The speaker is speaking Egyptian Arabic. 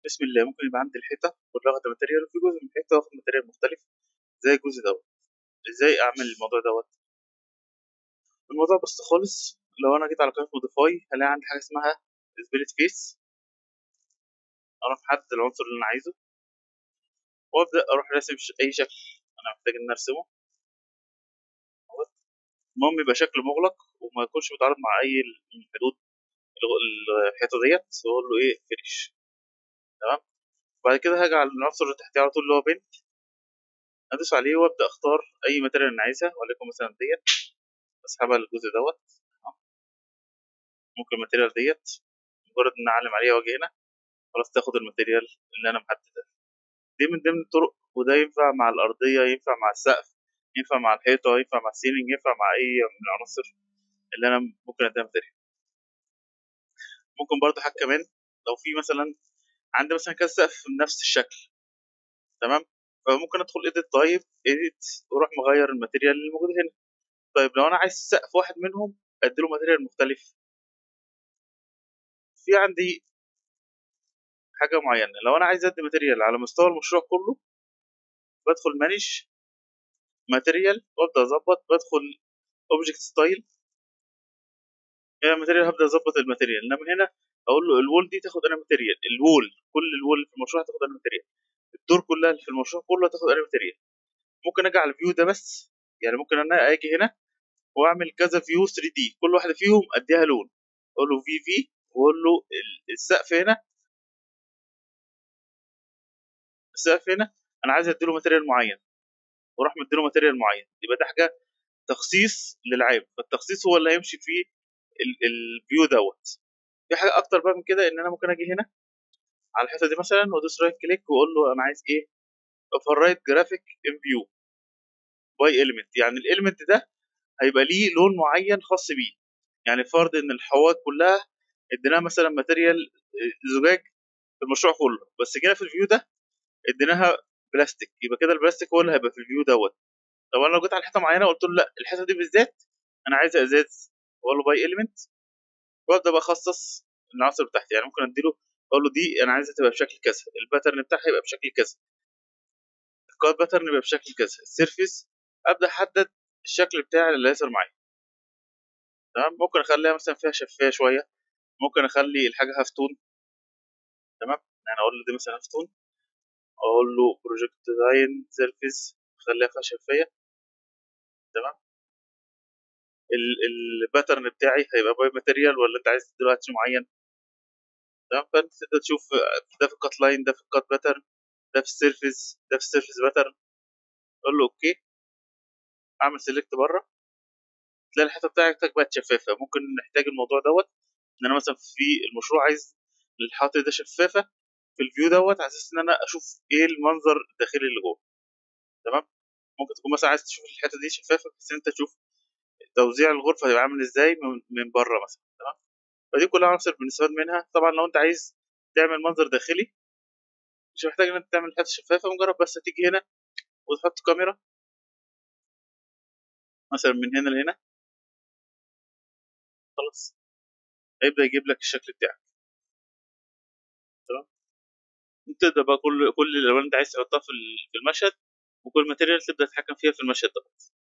بسم الله ممكن يبقى عندي الحيطه كلها واخده ماتيريال وفي جزء من الحيطه واخد ماتيريال مختلف زي الجزء دوت ازاي اعمل الموضوع دوت الموضوع بسيط خالص لو انا جيت على قائمه موديفاي هلاقي عندي حاجه اسمها سبيلت فيس اروح محدد العنصر اللي انا عايزه وابدا اروح راسم اي شكل انا محتاج ان ارسمه المهم يبقى شكل مغلق وما يكونش متعارض مع اي من حدود الحيطه ديت واقول له ايه فينيش تمام بعد كده هاجي على العنصر اللي تحتيه على طول اللي هو بنت ادوس عليه وابدا اختار اي ماتيريال انا عايزها وليكن مثلا ديت اسحبها للجزء دوت ممكن الماتيريال ديت مجرد ان اعلم عليها واجي هنا خلاص تاخد الماتيريال اللي انا محددها دي من ضمن الطرق وده ينفع مع الارضيه ينفع مع السقف ينفع مع الحيطه ينفع مع السيلينج ينفع مع اي من العناصر اللي انا ممكن اديها ماتيريال ممكن برضو حاجه كمان لو في مثلا عندي مثلا كذا سقف بنفس الشكل تمام فممكن ادخل ايديت طيب ايديت واروح مغير الماتيريال اللي موجود هنا طيب لو انا عايز سقف واحد منهم اديله ماتيريال مختلف في عندي حاجه معينه لو انا عايز ادي ماتيريال على مستوى المشروع كله بدخل مانج ماتيريال وابدا اظبط بدخل اوبجكت ستايل هنا الماتيريال هبدا اظبط الماتيريال انما هنا اقول له الوول دي تاخد انا ماتيريال الوول كل الوول في المشروع هتاخد انا ماتيريال الدور كلها اللي في المشروع كله هتاخد انا ماتيريال ممكن اجي على الفيو ده بس يعني ممكن انا اجي هنا واعمل كذا فيو 3 دي كل واحده فيهم اديها لون اقول له في في واقول له السقف هنا السقف هنا انا عايز اديله ماتيريال معين واروح مديله ماتيريال معين يبقى ده حاجه تخصيص للعيب فالتخصيص هو اللي هيمشي في الفيو دوت في حاجه اكتر بقى من كده ان انا ممكن اجي هنا على الحته دي مثلا وادوس رايت كليك واقول له انا عايز ايه اوفررايت جرافيك ان فيو باي اليمنت يعني الاليمنت ده هيبقى ليه لون معين خاص بيه يعني فرض ان الحواف كلها اديناها مثلا ماتيريال زجاج في المشروع كله بس جينا في الفيو ده اديناها بلاستيك يبقى كده البلاستيك هو اللي هيبقى في الفيو دوت طب انا لو جيت على حته معينه قلت له لا الحته دي بالذات انا عايزها ازاز اقول له باي اليمنت وابدا بقى اخصص العناصر بتاعتي يعني ممكن اديله اقول له دي انا عايزها تبقى بشكل كذا الباترن بتاعها يبقى بشكل كذا الكاد باترن يبقى بشكل كذا السيرفيس ابدا احدد الشكل بتاعي اللي هيظهر معايا تمام ممكن اخليها مثلا فيها شفافيه شويه ممكن اخلي الحاجه هاف تون تمام يعني اقول له دي مثلا هاف تون اقول له بروجكت ديزاين سيرفيس خليها فيها شفافيه تمام الباترن بتاعي هيبقى باي ماتيريال ولا انت عايز دلوقتي معين تمام فانت تقدر تشوف ده في الكات لاين ده في الكات باترن ده في السيرفيس ده في السيرفيس باترن اقول له اوكي اعمل سيلكت بره تلاقي الحته بتاعتك بقت شفافه ممكن نحتاج الموضوع دوت ان انا مثلا في المشروع عايز الحاطه ده شفافه في الفيو دوت على اساس ان انا اشوف ايه المنظر الداخلي اللي جوه تمام ممكن تكون مثلا عايز تشوف الحته دي شفافه بحيث ان انت تشوف توزيع الغرفه هيبقى عامل ازاي من بره مثلا تمام فدي كلها عناصر بنستفاد منها طبعا لو انت عايز تعمل منظر داخلي مش محتاج ان انت تعمل حته شفافه مجرد بس تيجي هنا وتحط كاميرا مثلا من هنا لهنا خلاص هيبدا يجيب لك الشكل بتاعك تمام تبدا بقى كل كل الالوان اللي انت عايز تحطها في المشهد وكل ماتيريال تبدا تتحكم فيها في المشهد دوت